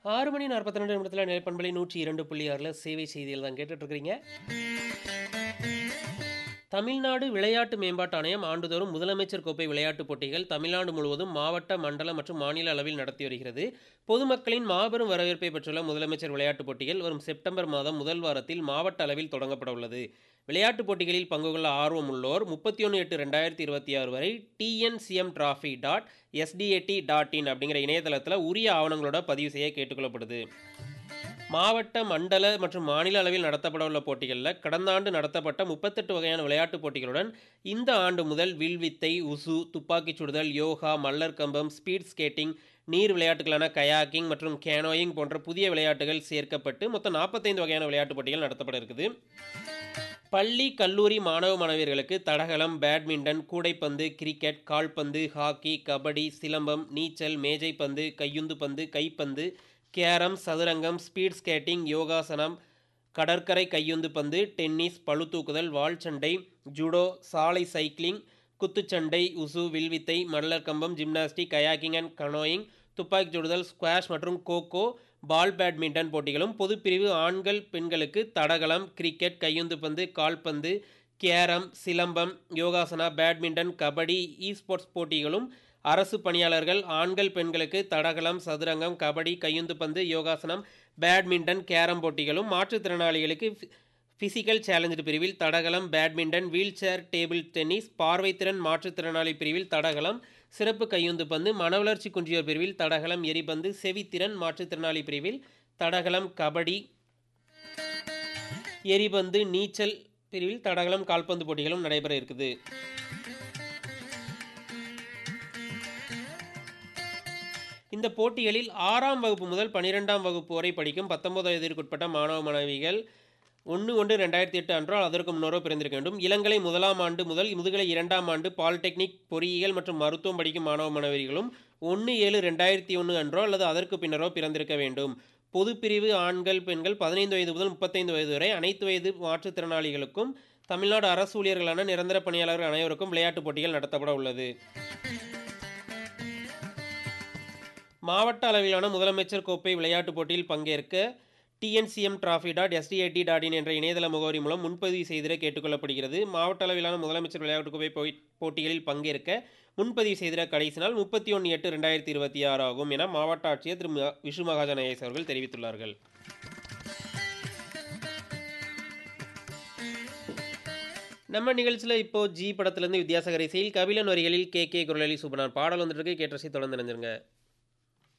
6 மணி 42 நிமிடத்துல நிலைப்பண்பலை 102.6ல சேவை செய்திகள் தான் கேட்டுட்டு இருக்கிறீங்க. தமிழ்நாடு விளையாட்டு மேம்பாட்டு ஆணையம் ஆண்டுதோறும் முதலமைச்சர் கோப்பை விளையாட்டுப் போட்டிகள் தமிழ்நாடு முழுவதும் மாவட்ட, மண்டல மற்றும் மாநில அளவில் நடத்தி வருகிறது. பொதுமக்களின் மாபெரும் வரவேற்பை பெற்றுள்ள முதலமைச்சர் விளையாட்டுப் போட்டிகள் வரும் செப்டம்பர் மாதம் முதல் வாரத்தில் மாவட்ட அளவில் தொடங்கப்பட உள்ளது. விளையாட்டுப் போட்டிகளில் பங்கு கொள்ள ஆர்வம் உள்ளோர் 31/8/2026 வரை TNCM trophy dot SDAT dot in அப்படிங்கிற இணையதளத்தில் உரிய ஆவணங்களோட பதிவு செய்ய கேட்டுக்கொள்ளப்படுது. மாவட்ட, மண்டல மற்றும் மாநில அளவில் நடத்தப்பட உள்ள போட்டிகளில் கடந்த ஆண்டு நடத்தப்பட்ட 38 வகையான விளையாட்டுப் போட்டிகளுடன் இந்த ஆண்டு முதல் வில்வித்தை, உசு, துப்பாக்கிச் சுடுதல், யோகா, மல்லர் கம்பம், ஸ்பீட் ஸ்கேட்டிங், நீர் விளையாட்டுகளான கயாக்கிங் மற்றும் கேனோயிங் போன்ற புதிய விளையாட்டுகள் சேர்க்கப்பட்டு மொத்தம் 45 வகையான விளையாட்டுப் போட்டிகள் நடத்தப்பட இருக்குது. பள்ளி, கல்லூரி மாணவ, மாணவியர்களுக்கு தடகளம், பேட்மிண்டன், கூடைப்பந்து, கிரிக்கெட், கால்பந்து, ஹாக்கி, கபடி, சிலம்பம், நீச்சல், மேஜைப்பந்து, கையுந்து பந்து, கைப்பந்து, கேரம், சதுரங்கம், ஸ்பீட் ஸ்கேட்டிங், யோகாசனம், கடற்கரை கையுந்து பந்து, டென்னிஸ், பளுதூக்குதல், வாள்சண்டை, ஜூடோ, சாலை சைக்கிளிங், குத்துச்சண்டை, உசு, வில்வித்தை, மல்லர் கம்பம், ஜிம்னாஸ்டிக், கயாக்கிங் அண்ட் கனோயிங், துப்பாக்கிச் சுடுதல், ஸ்குவாஷ் மற்றும் கோ-கோ, பால் பேட்மிண்டன் போட்டிகளும், பொதுப்பிரிவு ஆண்கள், பெண்களுக்கு தடகளம், கிரிக்கெட், கையுந்து பந்து, கால்பந்து, கேரம், சிலம்பம், யோகாசனா, பேட்மிண்டன், கபடி, இ-ஸ்போர்ட்ஸ் போட்டிகளும், அரசு பணியாளர்கள் ஆண்கள், பெண்களுக்கு தடகளம், சதுரங்கம், கபடி, கையுந்து பந்து, யோகாசனம், பேட்மிண்டன், கேரம் போட்டிகளும், மாற்றுத்திறனாளிகளுக்கு பிசிக்கல் சேலஞ்சு பிரிவில் தடகளம், பேட்மிண்டன், வீல்சேர் டேபிள் டென்னிஸ், பார்வைத்திறன் மாற்றுத்திறனாளி பிரிவில் தடகளம், சிறப்பு கையுந்து பந்து, மனவளர்ச்சி குன்றியோர் பிரிவில் தடகளம், எரிபந்து, செவித்திறன் மாற்றுத்திறனாளி பிரிவில் தடகளம், கபடி, எரிபந்து, நீச்சல் பிரிவில் தடகளம், கால்பந்து போட்டிகளும் நடைபெற இருக்குது. இந்த போட்டிகளில் ஆறாம் வகுப்பு முதல் 12ஆம் வகுப்பு வரை படிக்கும் 19 வயதிற்குட்பட்ட மாணவ, மாணவிகள் 1/1/2008 அன்றோ அதற்கு முன்னரோ பிறந்திருக்க வேண்டும். இளங்கலை முதலாம் ஆண்டு முதல் முதுகலை இரண்டாம் ஆண்டு பாலிடெக்னிக், பொறியியல் மற்றும் மருத்துவம் படிக்கும் மாணவ, மாணவிகளும் 1/7/2001 அன்றோ அல்லது அதற்கு பின்னரோ பிறந்திருக்க வேண்டும். பொதுப்பிரிவு ஆண்கள், பெண்கள் 15 வயது முதல் 35 வயது வரை அனைத்து வயது மாற்றுத்திறனாளிகளுக்கும், தமிழ்நாடு அரசு ஊழியர்களான நிரந்தர பணியாளர்கள் அனைவருக்கும் விளையாட்டுப் போட்டிகள் நடத்தப்பட உள்ளது. மாவட்ட அளவிலான முதலமைச்சர் கோப்பை விளையாட்டுப் போட்டியில் பங்கேற்க TNCM trophy dot SDAT dot in என்ற இணையதள முகவரி மூலம் முன்பதிவு செய்திட கேட்டுக்கொள்ளப்படுகிறது. மாவட்ட அளவிலான முதலமைச்சர் விளையாட்டுக் கோப்பை போட்டிகளில் பங்கேற்க முன்பதிவு செய்திட கடைசி நாள் 31/8/2026 ஆகும் என மாவட்ட ஆட்சியர் திரு விஷு மகாஜன் ஐஏஎஸ் அவர்கள் தெரிவித்துள்ளார்கள். நம்ம நிகழ்ச்சியில் இப்போ ஜி படத்திலிருந்து வித்யாசாகர் இசையில் கபிலன் வரிகளில் கே. கே. குரலில் சூப்பரான பாடல் வந்துட்டு இருக்கு. கேட்டு ரசித்து தொடர்ந்து இணைஞ்சிருங்க.